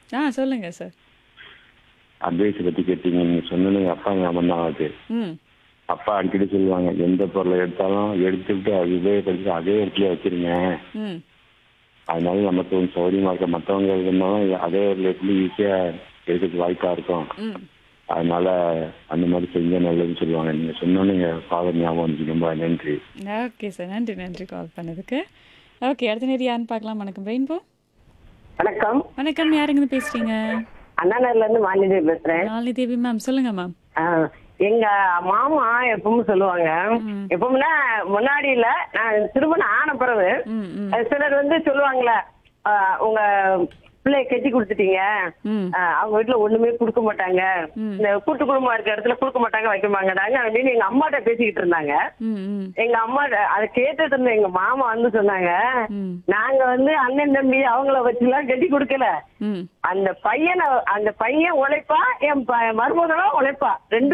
ஆ சொல்லுங்க sir advice பத்தி கேட்டீங்க நீங்க சொன்னது எங்க அப்பா ஞாபகம் தான் ஆகுது ம் அப்பா அடிக்கடி சொல்லுவாங்க எந்த பொருளை எடுத்தாலும் எடுத்துக்கிட்டு அது உபயோகப்படுத்தி அதே இடத்துல வச்சிருங்க ம் அதனால நமக்கு கொஞ்சம் சௌகரியமா இருக்கும் மற்றவங்க இருந்தாலும் அதே இடத்துல ஈஸியா எடுக்கிறதுக்கு வாய்ப்பா இருக்கும் ம் அதனால அந்த மாதிரி செஞ்சா நல்லதுன்னு சொல்லுவாங்க நீங்க சொன்னோன்னு எங்க ஃபாதர் ஞாபகம் வந்துச்சு ரொம்ப நன்றி ஓகே சார் நன்றி நன்றி கால் பண்ணதுக்கு ஓகே அடுத்த நேரம் யாருன்னு பார்க்கலாம் வணக்கம் ரெயின்போ வணக்கம் வணக்கம் யாருங்கன்னு பேசுறீங்க அண்ணாநகர்ல இருந்து மாலினி பேசுறேன் நாளினி தேவி மேம் சொல்லுங்க மேம் ஆ, எங்க மாமா எப்பவும் சொல்லுவாங்க எப்பவும்னா முன்னாடி இல்ல நான் திருமணம் ஆன பிறகு ம் ம் அஹ் சிலர் வந்து சொல்லுவாங்களே ஆ, உங்க பிள்ளைய கட்டி கொடுத்துட்டீங்க ம் ஆ, அவங்க வீட்டுல ஒண்ணுமே கொடுக்க மாட்டாங்க இந்த கூட்டு குடும்பம் இருக்க இடத்துல கொடுக்க மாட்டாங்க வைக்க மாட்டாங்க அப்படின்னு எங்க அம்மாட்ட பேசிக்கிட்டு இருந்தாங்க ம் ம் எங்க அம்மா அதை கேட்டுட்டு இருந்த எங்க மாமா வந்து சொன்னாங்க ம் நாங்க வந்து அண்ணன் தம்பி அவங்கள வச்சுலாம் கட்டி கொடுக்கல ம் அந்த பையனை அந்த பையன் உழைப்பா என் ப- மருமகளும் உழைப்பா ரெண்டு